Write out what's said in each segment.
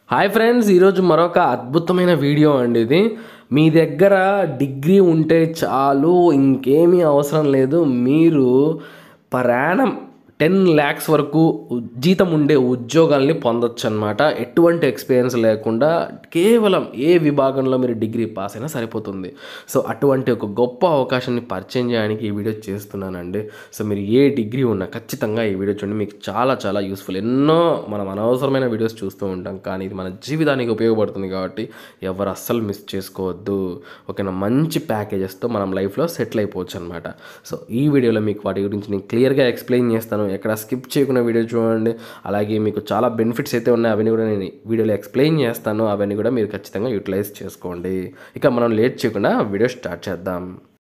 hi friends ఈరోజు మరొక అద్భుతమైన వీడియో అండి ఇది మీ దగ్గర డిగ్రీ ఉంటే చాలు ఇంకేమీ అవసరం లేదు మీరు పరాణం టెన్ ల్యాక్స్ వరకు ఉ- జీతం ఉండే ఉద్యోగాల్ని పొందొచ్చు అనమాట ఎటువంటి ఎక్స్పీరియన్స్ లేకుండా కేవలం ఏ విభాగంలో మీరు డిగ్రీ పాస్ అయినా సరిపోతుంది సో అటువంటి ఒక గొప్ప అవకాశాన్ని పరిచయం చేయడానికి ఈ వీడియో చేస్తున్నానండి సో మీరు ఏ డిగ్రీ ఉన్నా ఖచ్చితంగా ఈ వీడియో చూడండి మీకు చాలా చాలా యూస్ఫుల్ ఎన్నో మనం అనవసరమైన వీడియోస్ చూస్తూ ఉంటాం కానీ ఇది మన జీవితానికి ఉపయోగపడుతుంది కాబట్టి ఎవరు అస్సలు మిస్ చేసుకోవద్దు ఓకేనా మంచి ప్యాకేజెస్తో మనం లైఫ్లో సెటిల్ అయిపోవచ్చు అనమాట సో ఈ వీడియోలో మీకు వాటి గురించి నేను క్లియర్గా ఎక్స్ప్లెయిన్ చేస్తాను ఎక్కడ స్కిప్ చేయకుండా వీడియో చూడండి అలాగే మీకు చాలా బెనిఫిట్స్ అయితే ఉన్నాయి అవన్నీ కూడా నేను వీడియోలో ఎక్స్ప్లెయిన్ చేస్తాను అవన్నీ కూడా మీరు ఖచ్చితంగా యూటిలైజ్ చేసుకోండి ఇక మనం లేట్ చేయకుండా వీడియో స్టార్ట్ చేద్దాం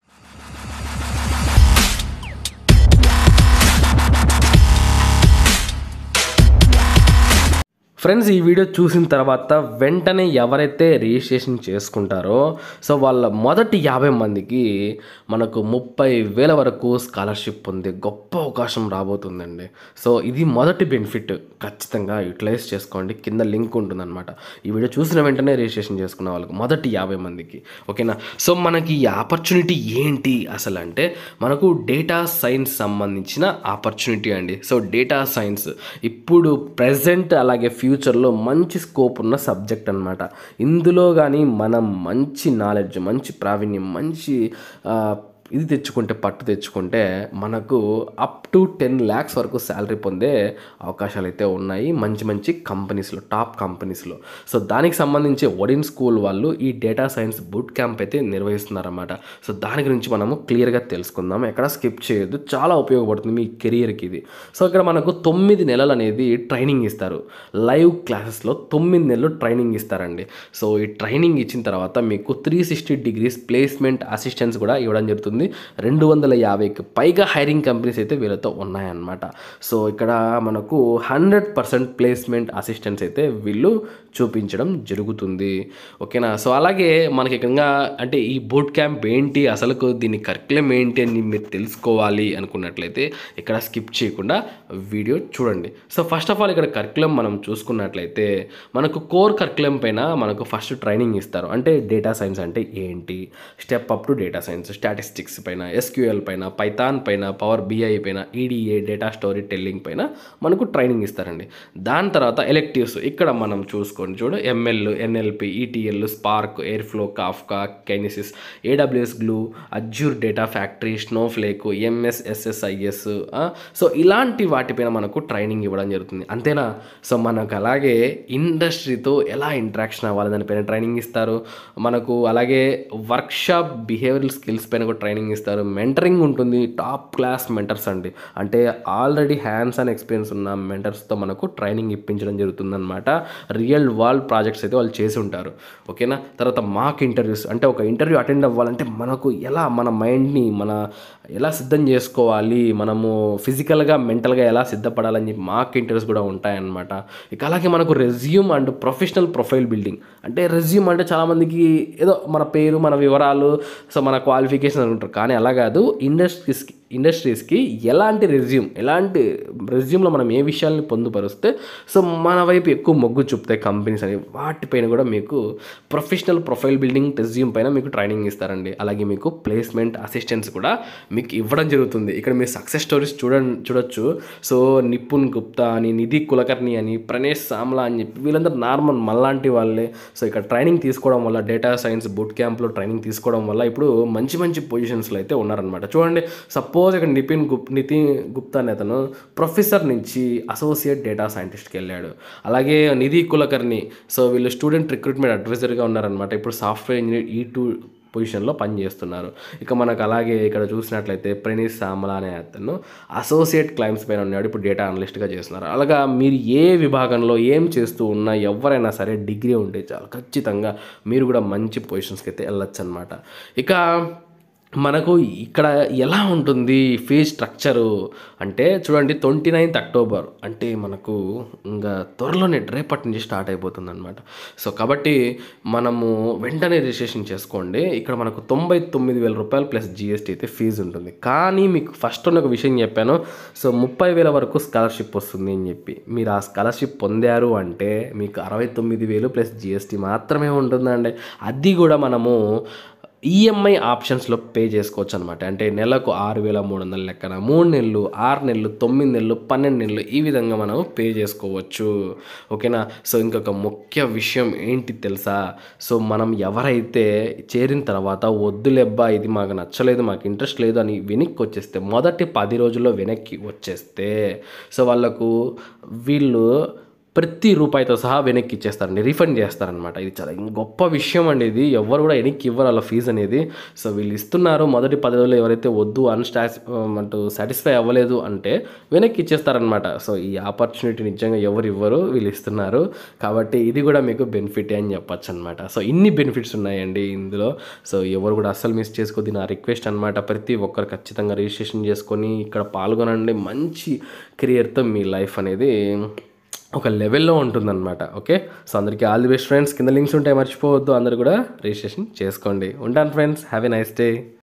ఫ్రెండ్స్ ఈ వీడియో చూసిన తర్వాత వెంటనే ఎవరైతే రిజిస్ట్రేషన్ చేసుకుంటారో సో వాళ్ళ మొదటి యాభై మందికి మనకు ముప్పై వేల వరకు స్కాలర్షిప్ పొందే గొప్ప అవకాశం రాబోతుందండి సో ఇది మొదటి బెనిఫిట్ ఖచ్చితంగా యూటిలైజ్ చేసుకోండి కింద లింక్ ఉంటుందన్నమాట ఈ వీడియో చూసిన వెంటనే రిజిస్ట్రేషన్ చేసుకున్న వాళ్ళకి మొదటి యాభై మందికి ఓకేనా సో మనకి ఈ ఆపర్చునిటీ ఏంటి అసలు అంటే మనకు డేటా సైన్స్ సంబంధించిన ఆపర్చునిటీ అండి సో డేటా సైన్స్ ఇప్పుడు ప్రజెంట్ అలాగే ఫ్యూచర్లో మంచి స్కోప్ ఉన్న సబ్జెక్ట్ అనమాట ఇందులో కానీ మనం మంచి నాలెడ్జ్ మంచి ప్రావీణ్యం మంచి ఆ, ఇది తెచ్చుకుంటే పట్టు తెచ్చుకుంటే మనకు అప్ టు టెన్ ల్యాక్స్ వరకు శాలరీ పొందే అవకాశాలు అయితే ఉన్నాయి మంచి మంచి కంపెనీస్లో టాప్ కంపెనీస్లో సో దానికి సంబంధించి ఒడిన్ స్కూల్ వాళ్ళు ఈ డేటా సైన్స్ బూట్ క్యాంప్ అయితే నిర్వహిస్తున్నారన్నమాట సో దాని గురించి మనము క్లియర్గా తెలుసుకుందాం ఎక్కడ స్కిప్ చేయొద్దు చాలా ఉపయోగపడుతుంది మీ కెరియర్కి ఇది సో ఇక్కడ మనకు తొమ్మిది నెలలు అనేది ట్రైనింగ్ ఇస్తారు లైవ్ క్లాసెస్లో తొమ్మిది నెలలు ట్రైనింగ్ ఇస్తారండి సో ఈ ట్రైనింగ్ ఇచ్చిన తర్వాత మీకు three sixty degrees placement assistance కూడా ఇవ్వడం జరుగుతుంది రెండు వందల యాభైకి పైగా హైరింగ్ కంపెనీస్ అయితే వీళ్ళతో ఉన్నాయన్నమాట సో ఇక్కడ మనకు హండ్రెడ్ పర్సెంట్ ప్లేస్మెంట్ అసిస్టెన్స్ అయితే వీళ్ళు చూపించడం జరుగుతుంది ఓకేనా సో అలాగే మనకి ఇక్కడ అంటే ఈ బూట్ క్యాంప్ ఏంటి అసలు దీని కరికులం ఏంటి అని మీరు తెలుసుకోవాలి అనుకున్నట్లయితే ఇక్కడ స్కిప్ చేయకుండా వీడియో చూడండి సో ఫస్ట్ ఆఫ్ ఆల్ ఇక్కడ కరికులం మనం చూసుకున్నట్లయితే మనకు కోర్ కరికులం పైన మనకు ఫస్ట్ ట్రైనింగ్ ఇస్తారు అంటే డేటా సైన్స్ అంటే ఏంటి step up to data science statistics పైన ఎస్క్యూఎల్ పైన పైథాన్ పైన పవర్ బిఐ పైన ఈడిఏ డేటా స్టోరీ టెల్లింగ్ పైన మనకు ట్రైనింగ్ ఇస్తారండి దాని తర్వాత ఎలెక్టివ్స్ ఇక్కడ మనం చూసుకోండి చూడు ML NLP ETL Spark Airflow Kafka Kinesis AWS Glue Azure Data Factory Snowflake MS SSIS so ఇలాంటి వాటిపైన మనకు ట్రైనింగ్ ఇవ్వడం జరుగుతుంది అంతేనా సో మనకు అలాగే ఇండస్ట్రీతో ఎలా ఇంటరాక్షన్ అవ్వాలి దానిపైన ట్రైనింగ్ ఇస్తారు మనకు అలాగే వర్క్షాప్ బిహేవియరల్ స్కిల్స్ పైన కూడా ట్రైనింగ్ ఇస్తారు మెంటరింగ్ ఉంటుంది టాప్ క్లాస్ మెంటర్స్ అండి అంటే ఆల్రెడీ హ్యాండ్స్ అండ్ ఎక్స్పీరియన్స్ ఉన్న మెంటర్స్తో మనకు ట్రైనింగ్ ఇప్పించడం జరుగుతుందన్నమాట రియల్ వరల్డ్ ప్రాజెక్ట్స్ అయితే వాళ్ళు చేసి ఉంటారు ఓకేనా తర్వాత మాక్ ఇంటర్వ్యూస్ అంటే ఒక ఇంటర్వ్యూ అటెండ్ అవ్వాలంటే మనకు ఎలా మన మైండ్ని మన ఎలా సిద్ధం చేసుకోవాలి మనము ఫిజికల్గా మెంటల్గా ఎలా సిద్ధపడాలని చెప్పి మాక్ ఇంటర్వ్యూస్ కూడా ఉంటాయన్నమాట ఇక అలాగే మనకు resume and professional profile building అంటే రెజ్యూమ్ అంటే చాలామందికి ఏదో మన పేరు మన వివరాలు సో మన క్వాలిఫికేషన్ అనుకుంటారు కానీ అలా కాదు ఇండస్ట్రీస్కి ఇండస్ట్రీస్కి ఎలాంటి రెజ్యూమ్ ఎలాంటి రెజ్యూమ్లో మనం ఏ విషయాల్ని పొందుపరుస్తే సో మన వైపు ఎక్కువ మొగ్గు చూపుతాయి కంపెనీస్ అని వాటిపైన కూడా మీకు ప్రొఫెషనల్ ప్రొఫైల్ బిల్డింగ్ రెజ్యూమ్ పైన మీకు ట్రైనింగ్ ఇస్తారండి అలాగే మీకు ప్లేస్మెంట్ అసిస్టెన్స్ కూడా మీకు ఇవ్వడం జరుగుతుంది ఇక్కడ మీరు సక్సెస్ స్టోరీస్ చూడండి చూడొచ్చు సో నిపుణ్ గుప్తా అని నిధి కులకర్ణి అని ప్రణేష్ సామ్లా అని చెప్పి వీళ్ళందరూ నార్మల్ మళ్ళాంటి వాళ్ళే సో ఇక్కడ ట్రైనింగ్ తీసుకోవడం వల్ల డేటా సైన్స్ బూట్ క్యాంప్లో ట్రైనింగ్ తీసుకోవడం వల్ల ఇప్పుడు మంచి మంచి పొజిషన్స్లో అయితే ఉన్నారనమాట చూడండి సపోజ్ ఇక్కడ నితిన్ గుప్ నితిన్ గుప్తా అనే అతను ప్రొఫెసర్ నుంచి అసోసియేట్ డేటా సైంటిస్ట్కి వెళ్ళాడు అలాగే నిధి కులకర్ణి సో వీళ్ళు స్టూడెంట్ రిక్రూట్మెంట్ అడ్వైజర్గా ఉన్నారనమాట ఇప్పుడు సాఫ్ట్వేర్ ఇంజనీర్ ఈ టూ పొజిషన్లో పనిచేస్తున్నారు ఇక మనకు అలాగే ఇక్కడ చూసినట్లయితే ప్రణీష్ సామలా అనే అతను అసోసియేట్ క్లైమ్స్ పైన ఉన్నాడు ఇప్పుడు డేటా అనలిస్ట్గా చేస్తున్నారు అలాగా మీరు ఏ విభాగంలో ఏం చేస్తూ ఉన్నా ఎవరైనా సరే డిగ్రీ ఉంటే చాలు ఖచ్చితంగా మీరు కూడా మంచి పొజిషన్స్కి అయితే వెళ్ళొచ్చు అనమాట ఇక మనకు ఇక్కడ ఎలా ఉంటుంది ఫీజ్ స్ట్రక్చరు అంటే చూడండి ట్వంటీ నైన్త్ అక్టోబర్ అంటే మనకు ఇంకా త్వరలోనే రేపటి నుంచి స్టార్ట్ అయిపోతుంది అనమాట సో కాబట్టి మనము వెంటనే రిజిస్ట్రేషన్ చేసుకోండి ఇక్కడ మనకు తొంభై తొమ్మిది వేల రూపాయలు ప్లస్ జిఎస్టీ అయితే ఫీజు ఉంటుంది కానీ మీకు ఫస్ట్ ఒక విషయం చెప్పాను సో ముప్పై వేల వరకు స్కాలర్షిప్ వస్తుంది అని చెప్పి మీరు ఆ స్కాలర్షిప్ పొందారు అంటే మీకు అరవై తొమ్మిది వేలు ప్లస్ జిఎస్టీ మాత్రమే ఉంటుందండి అది కూడా మనము ఈఎంఐ ఆప్షన్స్లో పే చేసుకోవచ్చు అనమాట అంటే నెలకు ఆరు వేల మూడు వందల లెక్కన మూడు నెలలు ఆరు నెలలు తొమ్మిది నెలలు పన్నెండు నెలలు ఈ విధంగా మనం పే చేసుకోవచ్చు ఓకేనా సో ఇంకొక ముఖ్య విషయం ఏంటి తెలుసా సో మనం ఎవరైతే చేరిన తర్వాత వద్దులేబ్బా ఇది మాకు నచ్చలేదు మాకు ఇంట్రెస్ట్ లేదు అని వెనక్కి వచ్చేస్తే మొదటి పది రోజుల్లో వెనక్కి వచ్చేస్తే సో వాళ్ళకు వీళ్ళు ప్రతి రూపాయితో సహా వెనక్కి ఇచ్చేస్తారండి రీఫండ్ చేస్తారనమాట ఇది చాలా గొప్ప విషయం అండి ఇది ఎవరు కూడా వెనక్కి ఇవ్వరు వాళ్ళ ఫీజు అనేది సో వీళ్ళు ఇస్తున్నారు మొదటి పది రోజులు ఎవరైతే వద్దు అన్స్టాస్ అంటూ సాటిస్ఫై అవ్వలేదు అంటే వెనక్కి ఇచ్చేస్తారనమాట సో ఈ ఆపర్చునిటీ నిజంగా ఎవరు ఇవ్వరు వీళ్ళు ఇస్తున్నారు కాబట్టి ఇది కూడా మీకు బెనిఫిట్ అని చెప్పొచ్చు అనమాట సో ఇన్ని బెనిఫిట్స్ ఉన్నాయండి ఇందులో సో ఎవరు కూడా అస్సలు మిస్ చేసుకోవద్దు నా రిక్వెస్ట్ అనమాట ప్రతి ఒక్కరు ఖచ్చితంగా రిజిస్ట్రేషన్ చేసుకొని ఇక్కడ పాల్గొనండి మంచి కెరియర్తో మీ లైఫ్ అనేది ఒక లెవెల్లో ఉంటుందన్నమాట ఓకే సో అందరికీ ఆల్ ది బెస్ట్ ఫ్రెండ్స్ కింద లింక్స్ ఉంటాయి మర్చిపోవద్దు అందరు కూడా రిజిస్ట్రేషన్ చేసుకోండి ఉంటాను friends have a nice day